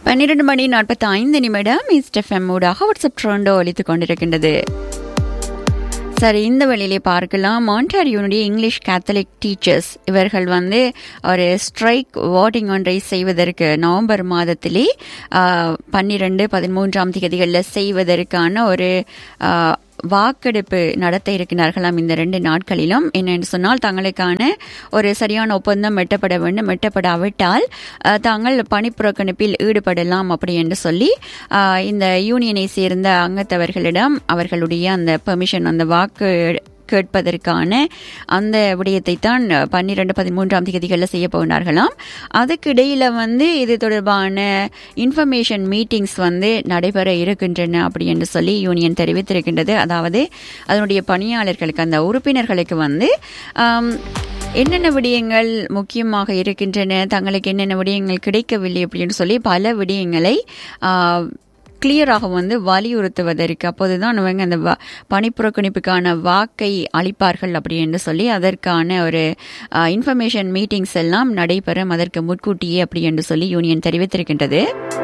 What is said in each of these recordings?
பன்னிரண்டு மணி நாற்பத்தி ஐந்து நிமிடம் ஈஸ்ட் எஃப்எம் ஊடாக வாட்ஸ்அப் ட்ரோண்டோ ஒலித்துக் கொண்டிருக்கின்றது சரி இந்த வழியிலே பார்க்கலாம் மாண்டாரியோனுடைய இங்கிலீஷ் கேத்தலிக் டீச்சர்ஸ் இவர்கள் வந்து ஒரு ஸ்ட்ரைக் வாட்டிங் ஒன்றை செய்வதற்கு நவம்பர் மாதத்திலே பன்னிரண்டு பதிமூன்றாம் தேதிகளில் செய்வதற்கான ஒரு வாக்கெடுப்பு நடத்த இருக்கிறார்களாம் இந்த ரெண்டு நாட்களிலும் என்னென்னு சொன்னால் தங்களுக்கான ஒரு சரியான ஒப்பந்தம் எட்டப்பட வேண்டும் எட்டப்படாவிட்டால் தாங்கள் பணிப்புறக்கணிப்பில் ஈடுபடலாம் அப்படி என்று சொல்லி இந்த யூனியனை சேர்ந்த அங்கத்தவர்களிடம் அவர்களுடைய அந்த பெர்மிஷன் அந்த வாக்கு கேட்பதற்கான அந்த விடயத்தை தான் பன்னிரெண்டு பதிமூன்றாம் தேதிகளில் செய்ய போனார்களாம் அதுக்கு இடையில வந்து இது தொடர்பான இன்ஃபர்மேஷன் மீட்டிங்ஸ் வந்து நடைபெற இருக்கின்றன அப்படி என்று சொல்லி யூனியன் தெரிவித்திருக்கின்றது அதாவது அதனுடைய பணியாளர்களுக்கு அந்த உறுப்பினர்களுக்கு வந்து என்னென்ன விடயங்கள் முக்கியமாக இருக்கின்றன தங்களுக்கு என்னென்ன விடயங்கள் கிடைக்கவில்லை அப்படின்னு சொல்லி பல விடயங்களை கிளியராக வந்து வலியுறுத்துவதற்கு அப்போதுதான் அவங்க அந்த பணிப்புறக்கணிப்புக்கான வாக்கை அளிப்பார்கள் அப்படி என்று சொல்லி அதற்கான ஒரு இன்ஃபர்மேஷன் மீட்டிங்ஸ் எல்லாம் நடைபெறும் அதற்கு முன்கூட்டியே அப்படி என்று சொல்லி யூனியன் தெரிவித்திருக்கின்றது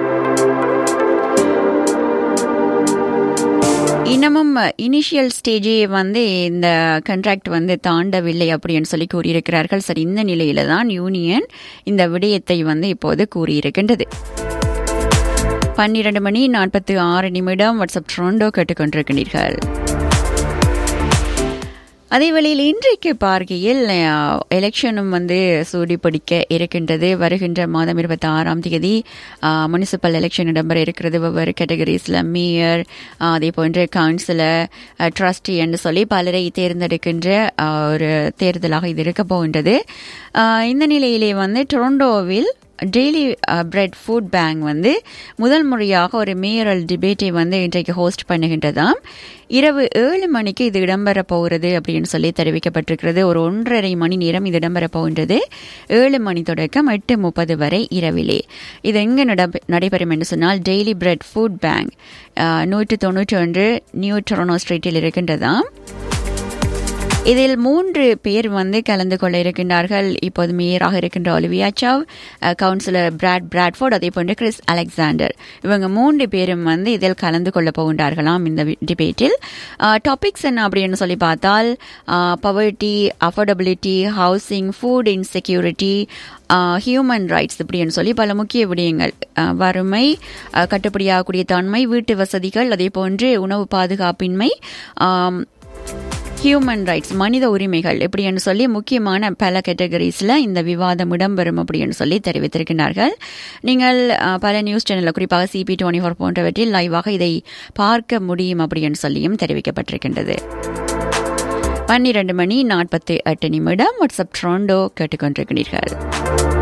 இன்னமும் இனிஷியல் ஸ்டேஜே வந்து இந்த கண்ட்ராக்ட் வந்து தாண்டவில்லை அப்படின்னு சொல்லி கூறியிருக்கிறார்கள் சரி இந்த நிலையில தான் யூனியன் இந்த விடயத்தை வந்து இப்போது கூறியிருக்கின்றது பன்னிரண்டு மணி நாற்பத்தி ஆறு நிமிடம் வாட்ஸ்அப் ட்ரோண்டோ கேட்டுக்கொண்டிருக்கிறீர்கள் அதே வேளையில் இன்றைக்கு பார்க்கையில் எலெக்ஷனும் வந்து சூடிப்பிடிக்க இருக்கின்றது வருகின்ற மாதம் இருபத்தி ஆறாம் தேதி முனிசிபல் எலெக்ஷன் இடம்பெற இருக்கிறது வெவ்வேறு கேட்டகரிஸில் மேயர் அதே போன்ற கவுன்சிலர் ட்ரஸ்டி என்று சொல்லி பலரை தேர்ந்தெடுக்கின்ற ஒரு தேர்தலாக இது இருக்க போகின்றது இந்த நிலையிலே வந்து டொரண்டோவில் டெய்லி பிரெட் ஃபுட் பேங்க் வந்து முதல் முறையாக ஒரு மேயரல் டிபேட்டை வந்து இன்றைக்கு ஹோஸ்ட் பண்ணுகின்றதாம் இரவு ஏழு மணிக்கு இது இடம்பெற போகிறது அப்படின்னு சொல்லி தெரிவிக்கப்பட்டிருக்கிறது ஒரு ஒன்றரை மணி நேரம் இது இடம்பெற போகின்றது ஏழு மணி தொடக்கம் எட்டு முப்பது வரை இரவிலே இது எங்கே நடைபெறும் என்று சொன்னால் டெய்லி பிரெட் ஃபுட் பேங்க் நூற்று தொண்ணூற்றி ஒன்று நியூ டொரனோ ஸ்ட்ரீட்டில் இருக்கின்றதாம் இதில் மூன்று பேர் வந்து கலந்து கொள்ள இருக்கின்றார்கள் இப்போது மேயராக இருக்கின்ற Olivia Chow councillor Brad Bradford அதே போன்று கிறிஸ் அலெக்சாண்டர் இவங்க மூன்று பேரும் வந்து இதில் கலந்து கொள்ள போகின்றார்களாம் இந்த டிபேட்டில் டாபிக்ஸ் என்ன அப்படின்னு சொல்லி பார்த்தால் poverty affordability housing food insecurity human rights இப்படின்னு சொல்லி பல முக்கிய விடயங்கள் வறுமை கட்டுப்படியாகக்கூடிய தன்மை வீட்டு வசதிகள் அதே போன்று உணவு பாதுகாப்பின்மை ஹியூமன் ரைட்ஸ் மனித உரிமைகள் இப்படின்னு சொல்லி முக்கியமான பல கேட்டகரிஸில் இந்த விவாதம் இடம்பெறும் அப்படின்னு சொல்லி தெரிவித்திருக்கிறார்கள் நீங்கள் பல நியூஸ் சேனலில் குறிப்பாக சிபி டுவெண்ட்டி ஃபோர் போன்றவற்றில் லைவாக இதை பார்க்க முடியும் அப்படின்னு சொல்லியும் தெரிவிக்கப்பட்டிருக்கின்றது பன்னிரண்டு மணி நாற்பத்தி எட்டு நிமிடம் வாட்ஸ்அப் ட்ரோண்டோ கேட்டுக்கொண்டிருக்கிறீர்கள்